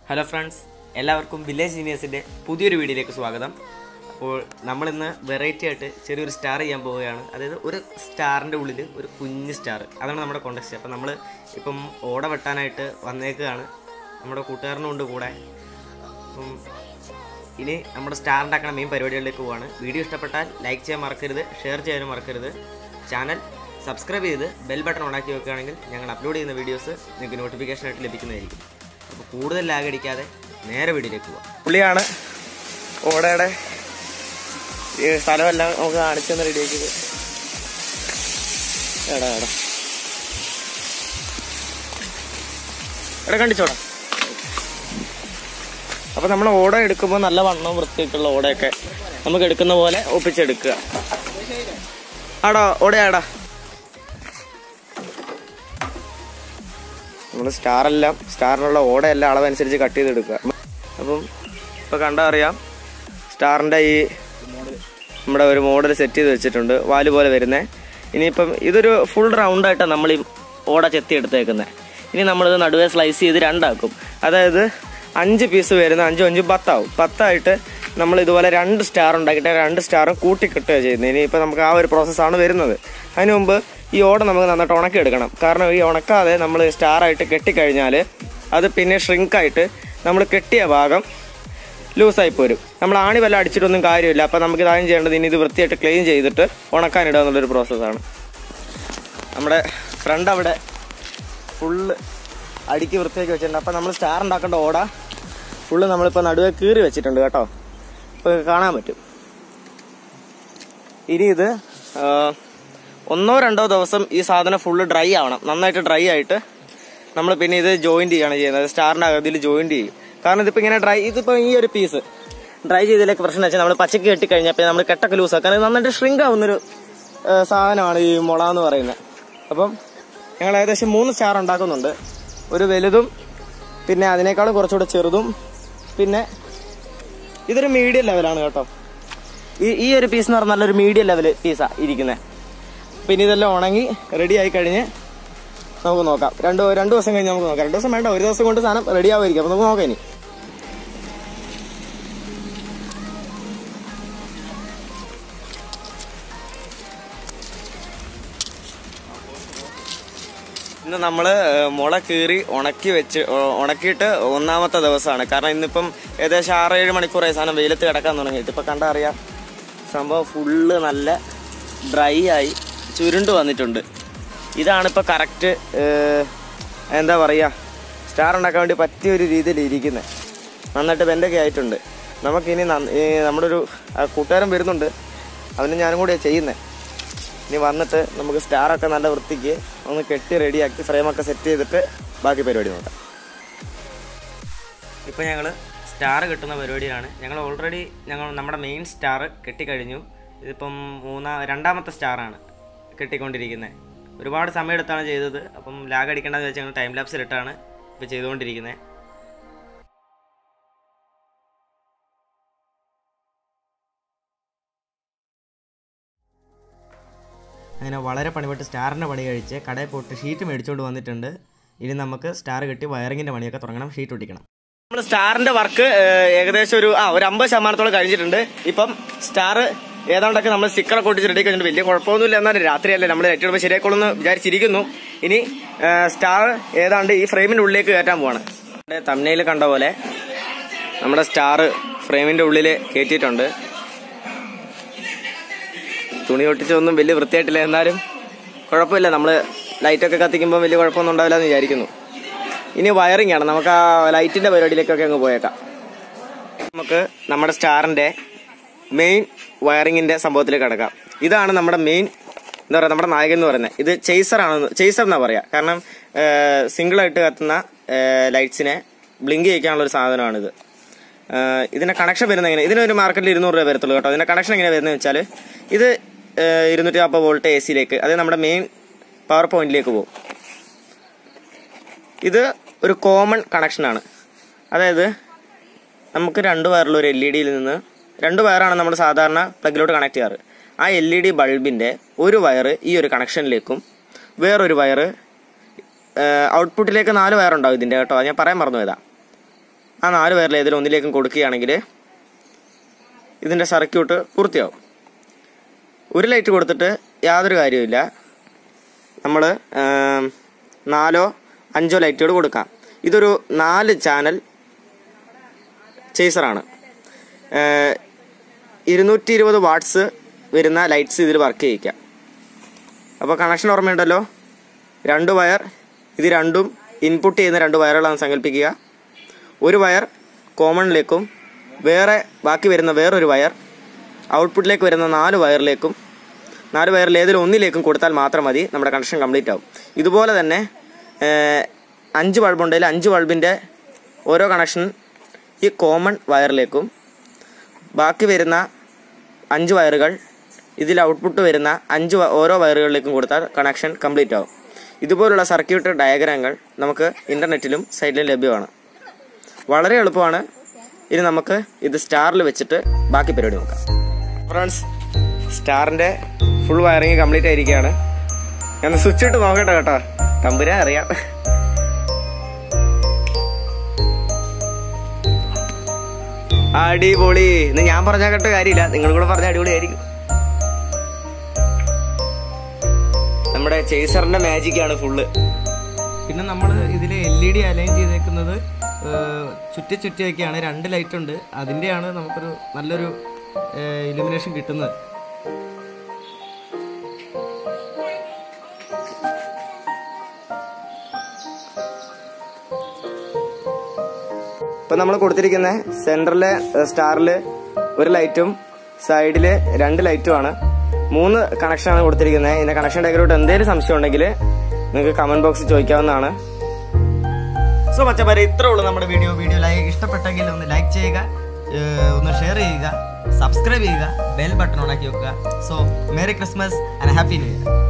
hello friends എല്ലാവർക്കും village ജീനിയസിൻ്റെ പുതിയൊരു വീഡിയോയിലേക്ക് സ്വാഗതം അപ്പോൾ നമ്മളിന്ന് വെറൈറ്റി ആയിട്ട് ചെറിയൊരു സ്റ്റാർ ചെയ്യാൻ പോവുകയാണ് അതായത് ഒരു സ്റ്റാറിൻ്റെ ഉള്ളിൽ ഒരു കുഞ്ഞ് സ്റ്റാർ അതാണ് നമ്മുടെ കോണ്ടക്സ്റ്റ് അപ്പോൾ നമ്മൾ ഇപ്പം ഓട വെട്ടാനായിട്ട് വന്നേക്കുകയാണ് നമ്മുടെ കൂട്ടുകാരനും ഉണ്ട് കൂടെ അപ്പം ഇനി നമ്മുടെ സ്റ്റാർ ഉണ്ടാക്കുന്ന മെയിൻ പരിപാടികളിലേക്ക് പോവാണ് വീഡിയോ ഇഷ്ടപ്പെട്ടാൽ ലൈക്ക് ചെയ്യാൻ മറക്കരുത് ഷെയർ ചെയ്യാനും മറക്കരുത് ചാനൽ സബ്സ്ക്രൈബ് ചെയ്ത് ബെൽ ബട്ടൺ ഓണാക്കി വെക്കുകയാണെങ്കിൽ ഞങ്ങൾ അപ്ലോഡ് ചെയ്യുന്ന വീഡിയോസ് നിങ്ങൾക്ക് നോട്ടിഫിക്കേഷൻ ആയിട്ട് ലഭിക്കുന്നതായിരിക്കും അപ്പോൾ കൂടുതൽ ലാഗ് അടിക്കാതെ നേരെ വീഡിയോയിലേക്ക് പോവാം പുള്ളിയാണ് ഓടയുടെ ഈ സ്ഥലമെല്ലാം നമുക്ക് കാണിച്ചെന്ന് റെഡിയാക്കിയത് എടാ എടാ എടാ കണ്ടിച്ചോടാ അപ്പൊ നമ്മൾ ഓട എടുക്കുമ്പോൾ നല്ല വണ്ണവും വൃത്തിയൊക്കെയുള്ള ഓടയൊക്കെ നമുക്ക് എടുക്കുന്ന പോലെ ഒപ്പിച്ചെടുക്കുക ആടാ ഓടയാടാ നമ്മൾ സ്റ്റാറെല്ലാം സ്റ്റാറിനുള്ള ഓടയെല്ലാം അളവനുസരിച്ച് കട്ട് ചെയ്തെടുക്കുക അപ്പം ഇപ്പോൾ കണ്ടാൽ അറിയാം സ്റ്റാറിൻ്റെ ഈ നമ്മുടെ ഒരു മോഡൽ സെറ്റ് ചെയ്ത് വെച്ചിട്ടുണ്ട് വാല് പോലെ വരുന്നത് ഇനിയിപ്പം ഇതൊരു ഫുൾ റൗണ്ടായിട്ടാണ് നമ്മൾ ഈ ഓട ചെത്തി എടുത്തേക്കുന്നത് ഇനി നമ്മളിത് നടുവേ സ്ലൈസ് ചെയ്ത് രണ്ടാക്കും അതായത് അഞ്ച് പീസ് വരുന്ന അഞ്ചും അഞ്ചും പത്താവും പത്തായിട്ട് നമ്മൾ ഇതുപോലെ രണ്ട് സ്റ്റാർ ഉണ്ടാക്കിയിട്ട് ആ രണ്ട് സ്റ്റാറും കൂട്ടിക്കിട്ടുക ചെയ്യുന്നത് ഇനിയിപ്പോൾ നമുക്ക് ആ ഒരു പ്രോസസ്സാണ് വരുന്നത് അതിന് മുമ്പ് ഈ ഓട നമുക്ക് നന്നായിട്ട് ഉണക്കിയെടുക്കണം കാരണം ഈ ഉണക്കാതെ നമ്മൾ സ്റ്റാറായിട്ട് കെട്ടിക്കഴിഞ്ഞാൽ അത് പിന്നെ ഷ്രിങ്കായിട്ട് നമ്മൾ കെട്ടിയ ഭാഗം ലൂസായി പോരും നമ്മൾ ആണി വല്ല അടിച്ചിട്ടൊന്നും കാര്യമില്ല അപ്പം നമുക്ക് ഇതാദ്യം ചെയ്യേണ്ടത് ഇനി ഇത് വൃത്തിയായിട്ട് ക്ലീൻ ചെയ്തിട്ട് ഉണക്കാനിടുക എന്നുള്ളൊരു പ്രോസസ്സാണ് നമ്മുടെ ഫ്രണ്ട് അവിടെ ഫുള്ള് അടുക്കി വൃത്തിയാക്കി വെച്ചിട്ടുണ്ട് അപ്പം നമ്മൾ സ്റ്റാർ ഉണ്ടാക്കേണ്ട ഓട ഫുള്ള് നമ്മളിപ്പോൾ നടുവെ കീറി വെച്ചിട്ടുണ്ട് കേട്ടോ ഇപ്പോൾ കാണാൻ പറ്റും ഇനി ഇത് ആ, ഒന്നോ രണ്ടോ ദിവസം ഈ സാധനം ഫുള്ള് ഡ്രൈ ആവണം നന്നായിട്ട് ഡ്രൈ ആയിട്ട് നമ്മൾ പിന്നെ ഇത് ജോയിന്റ് ചെയ്യാണ് ചെയ്യുന്നത് സ്റ്റാറിന്റെ അകത്തിൽ ജോയിന്റ് ചെയ്യും കാരണം ഇതിപ്പോ ഇങ്ങനെ ഡ്രൈ ഇതിപ്പോ ഈ ഒരു പീസ് ഡ്രൈ ചെയ്തതിലേക്ക് പ്രശ്നം വെച്ചാൽ നമ്മൾ പച്ചക്ക് കെട്ടി കഴിഞ്ഞാൽ പിന്നെ നമ്മൾ കെട്ടൊക്കെ ലൂസ് ആക്കാൻ ഇത് നന്നായിട്ട് ഷ്രിങ്ക് ആവുന്നൊരു ആ, സാധനമാണ് ഈ മുള എന്ന് പറയുന്നത് അപ്പം ഞങ്ങൾ ഏകദേശം മൂന്ന് സ്റ്റാർ ഉണ്ടാക്കുന്നുണ്ട് ഒരു വലുതും പിന്നെ അതിനേക്കാളും കുറച്ചുകൂടെ ചെറുതും പിന്നെ ഇതൊരു മീഡിയം ലെവലാണ് കേട്ടോ ഈ ഈ ഒരു പീസ് എന്ന് പറഞ്ഞാൽ നല്ലൊരു മീഡിയം ലെവൽ പീസാ ഇരിക്കുന്നത് പിന്നെ ഇതെല്ലാം ഉണങ്ങി റെഡി ആയി കഴിഞ്ഞ് നമുക്ക് നോക്കാം രണ്ട് രണ്ട് ദിവസം കഴിഞ്ഞ് നമുക്ക് നോക്കാം രണ്ട് ദിവസം വേണ്ട ഒരു ദിവസം കൊണ്ട് സാധനം റെഡി ആവുമായിരിക്കും അപ്പൊ നമുക്ക് നോക്കാം ഇനി ഇന്ന് നമ്മള് ഏഹ്, മുള കീറി ഉണക്കി വെച്ച് ഉ- ഉണക്കിയിട്ട് ഒന്നാമത്തെ ദിവസമാണ് കാരണം ഇന്നിപ്പം ഏകദേശം ആറ് ഏഴ് മണിക്കൂറായി സാധനം വെയിലത്ത് കിടക്കാൻ തുടങ്ങിയിട്ട് ഇപ്പൊ കണ്ടാ അറിയാം സംഭവം ഫുള്ള് നല്ല ഡ്രൈ ആയി ചുരുണ്ട് വന്നിട്ടുണ്ട് ഇതാണ് ഇപ്പൊ കറക്റ്റ് എന്താ പറയാ സ്റ്റാർ ഉണ്ടാക്കാൻ വേണ്ടി പറ്റിയ ഒരു രീതിയിൽ ഇരിക്കുന്നത് നന്നായിട്ട് ബെൻഡൊക്കെ ആയിട്ടുണ്ട് നമുക്കിനി നന്ന- ഈ നമ്മുടെ ഒരു ആ, കൂട്ടുകാരൻ വരുന്നുണ്ട് അവന് ഞാനും കൂടിയാണ് ചെയ്യുന്നത് ഇനി വന്നിട്ട് നമുക്ക് സ്റ്റാറൊക്കെ നല്ല വൃത്തിക്ക് ഒന്ന് കെട്ടി റെഡിയാക്കി ഫ്രെയിമൊക്കെ സെറ്റ് ചെയ്തിട്ട് ബാക്കി പരിപാടി നോക്കാം ഇപ്പം ഞങ്ങൾ സ്റ്റാർ കിട്ടുന്ന പരിപാടിയാണ് ഞങ്ങൾ ഓൾറെഡി ഞങ്ങൾ നമ്മുടെ മെയിൻ സ്റ്റാർ കെട്ടിക്കഴിഞ്ഞു ഇതിപ്പം മൂന്നാ രണ്ടാമത്തെ സ്റ്റാറാണ് കെട്ടിക്കൊണ്ടിരിക്കുന്നത് ഒരുപാട് സമയം എടുത്താണ് ചെയ്തത് അപ്പം ലാഗ് അടിക്കേണ്ടതെന്ന് വെച്ചാൽ ഞങ്ങൾ ടൈം ലാപ്സിലിട്ടാണ് ഇപ്പോൾ ചെയ്തുകൊണ്ടിരിക്കുന്നത് അങ്ങനെ വളരെ പണിപ്പെട്ട് സ്റ്റാറിൻ്റെ പണി കഴിച്ച് കടയിൽ പോയിട്ട് ഷീറ്റ് മേടിച്ചുകൊണ്ട് വന്നിട്ടുണ്ട് ഇനി നമുക്ക് സ്റ്റാർ കെട്ടി വയറിങ്ങിൻ്റെ പണിയൊക്കെ തുടങ്ങണം ഷീറ്റ് ഒട്ടിക്കണം നമ്മൾ സ്റ്റാറിന്റെ വർക്ക് ഏകദേശം ഒരു ആ ഒരു അമ്പത് ശതമാനത്തോളം കഴിഞ്ഞിട്ടുണ്ട് ഇപ്പം സ്റ്റാർ ഏതാണ്ടൊക്കെ നമ്മൾ സ്റ്റിക്കറൊക്കെ ഒട്ടിച്ച് റെഡി കഴിഞ്ഞിട്ട് വലിയ കുഴപ്പമൊന്നുമില്ല എന്നാലും രാത്രിയല്ലേ നമ്മൾ ഏറ്റവും ശരിയായിക്കോളെന്ന് വിചാരിച്ചിരിക്കുന്നു ഇനി സ്റ്റാർ ഏതാണ്ട് ഈ ഫ്രെയിമിന്റെ ഉള്ളിലേക്ക് കയറ്റാൻ പോവാണ് തമ്മനയിൽ കണ്ട പോലെ നമ്മുടെ സ്റ്റാർ ഫ്രെയിമിന്റെ ഉള്ളിൽ കയറ്റിയിട്ടുണ്ട് തുണി ഒട്ടിച്ചൊന്നും വലിയ വൃത്തിയായിട്ടില്ല എന്നാലും കുഴപ്പമില്ല നമ്മൾ ലൈറ്റൊക്കെ കത്തിക്കുമ്പോൾ വലിയ കുഴപ്പമൊന്നും ഉണ്ടാവില്ല എന്ന് വിചാരിക്കുന്നു ഇനി വയറിംഗ് ആണ് നമുക്ക് ആ ലൈറ്റിന്റെ പരിപാടിയിലേക്കൊക്കെ അങ്ങ് പോയേക്കാം നമുക്ക് നമ്മുടെ സ്റ്റാറിന്റെ മെയിൻ വയറിങ്ങിന്റെ സംഭവത്തിലേക്ക് കിടക്കാം ഇതാണ് നമ്മുടെ മെയിൻ എന്താ പറയുക നമ്മുടെ നായകൻ എന്ന് പറയുന്നത് ഇത് ചേസർ ആണ് ചേസർ എന്നാ പറയാ കാരണം സിംഗിൾ ആയിട്ട് കത്തുന്ന ലൈറ്റ്സിനെ ബ്ലിങ്ക് ചെയ്യിക്കാനുള്ള ഒരു സാധനമാണിത് ഏഹ് ഇതിന്റെ കണക്ഷൻ വരുന്നത് എങ്ങനെ ഇതിനൊരു മാർക്കറ്റിൽ ഇരുന്നൂറ് രൂപ വരത്തുള്ളൂ കേട്ടോ ഇതിന്റെ കണക്ഷൻ എങ്ങനെ വരുന്നത് വെച്ചാൽ ഇത് ഏഹ് ഇരുന്നൂറ്റി നാൽപ്പത് വോൾട്ട് എ സിയിലേക്ക് അത് നമ്മുടെ മെയിൻ പവർ പോയിന്റിലേക്ക് പോകും ഇത് ഒരു കോമൺ കണക്ഷനാണ് അതായത് നമുക്ക് രണ്ട് വയറുള്ള ഒരു എൽ ഇ ഡിയിൽ നിന്ന് രണ്ട് വയറാണ് നമ്മൾ സാധാരണ പ്ലഗിലോട്ട് കണക്ട് ചെയ്യാറ് ആ എൽ ഇ ഡി ബൾബിന്റെ ഒരു വയറ് ഈ ഒരു കണക്ഷനിലേക്കും വേറൊരു വയറ് ഔട്ട്പുട്ടിലേക്ക് നാല് വയറുണ്ടാവും ഇതിന്റെ കേട്ടോ അത് ഞാൻ പറയാൻ മറന്നു പോയതാ ആ നാല് വയറിൽ ഏതെങ്കിലും ഒന്നിലേക്കും കൊടുക്കുകയാണെങ്കിൽ ഇതിൻ്റെ സർക്യൂട്ട് പൂർത്തിയാവും ഒരു ലൈറ്റ് കൊടുത്തിട്ട് യാതൊരു കാര്യവുമില്ല നമ്മൾ നാലോ അഞ്ചോ ലൈറ്റുകൾ കൊടുക്കാം ഇതൊരു നാല് ചാനൽ ചേസറാണ് ഇരുന്നൂറ്റി ഇരുപത് വാട്ട്സ് വരുന്ന ലൈറ്റ്സ് ഇതിൽ വർക്ക് ചെയ്യിക്കാം അപ്പോൾ കണക്ഷൻ ഓർമ്മയുണ്ടല്ലോ രണ്ട് വയർ ഇത് രണ്ടും ഇൻപുട്ട് ചെയ്യുന്ന രണ്ട് വയറുകളാണ് സങ്കല്പിക്കുക ഒരു വയർ കോമണിലേക്കും വേറെ ബാക്കി വരുന്ന വേറൊരു വയർ ഔട്ട്പുട്ടിലേക്ക് വരുന്ന നാല് വയറിലേക്കും നാല് വയറിൽ ഏതെങ്കിലും ഒന്നിലേക്കും കൊടുത്താൽ മാത്രം മതി നമ്മുടെ കണക്ഷൻ കംപ്ലീറ്റ് ആവും ഇതുപോലെ തന്നെ ഏഹ്, അഞ്ച് ബൾബുണ്ടെങ്കിൽ അഞ്ച് ബൾബിൻ്റെ ഓരോ കണക്ഷൻ ഈ കോമൺ വയറിലേക്കും ബാക്കി വരുന്ന അഞ്ച് വയറുകൾ ഇതിൽ ഔട്ട്പുട്ട് വരുന്ന അഞ്ച് വ- ഓരോ വയറുകളിലേക്കും കൊടുത്താൽ കണക്ഷൻ കംപ്ലീറ്റ് ആവും ഇതുപോലുള്ള സർക്യൂട്ട് ഡയഗ്രാമുകൾ നമുക്ക് ഇൻ്റർനെറ്റിലും സൈറ്റിലും ലഭ്യമാണ് വളരെ എളുപ്പമാണ് ഇനി നമുക്ക് ഇത് സ്റ്റാറിൽ വെച്ചിട്ട് ബാക്കി പരിപാടി നോക്കാം ഫ്രണ്ട്സ് സ്റ്റാറിൻ്റെ ഫുൾ വയറിങ് കംപ്ലീറ്റ് ആയിരിക്കുകയാണ് ഞാൻ സ്വിച്ച് ഇട്ട് നോക്കട്ടെ കേട്ടോ തമ്പുരാൻ അറിയാം അടിപൊളി ഇന്ന് ഞാൻ പറഞ്ഞാൽ കേട്ട കാര്യമില്ല നിങ്ങൾ കൂടെ പറഞ്ഞ അടിപൊളിയായിരിക്കും നമ്മുടെ ചേസറിന്റെ മാജിക് ആണ് ഫുള്ള് പിന്നെ നമ്മൾ ഇതിൽ എൽ ഇ ഡി അലൈൻ ചെയ്തേക്കുന്നത് ഏഹ്, ചുറ്റി ചുറ്റിയൊക്കെയാണ് രണ്ട് ലൈറ്റ് ഉണ്ട് അതിൻ്റെയാണ് നമുക്കൊരു നല്ലൊരു ഇലുമിനേഷൻ കിട്ടുന്നത് ഇപ്പൊ നമ്മൾ കൊടുത്തിരിക്കുന്ന സെന്ററിലെ സ്റ്റാറില് ഒരു ലൈറ്റും സൈഡില് രണ്ട് ലൈറ്റും ആണ് മൂന്ന് കണക്ഷനാണ് കൊടുത്തിരിക്കുന്നത് ഇതിന്റെ കണക്ഷൻ ഡയഗ്രോട്ട് എന്തെങ്കിലും സംശയം ഉണ്ടെങ്കിൽ നിങ്ങൾക്ക് കമന്റ് ബോക്സിൽ ചോദിക്കാവുന്നതാണ് സോ മച്ചമാരെ ഇത്രേ ഉള്ളൂ നമ്മുടെ വീഡിയോ വീഡിയോ ലൈക്ക് ഇഷ്ടപ്പെട്ടെങ്കിൽ ഒന്ന് ലൈക്ക് ചെയ്യുക ഏഹ്, ഒന്ന് ഷെയർ ചെയ്യുക സബ്സ്ക്രൈബ് ചെയ്യുക ബെൽ ബട്ടൺ ഓണാക്കി വെക്കുക so merry Christmas and happy new year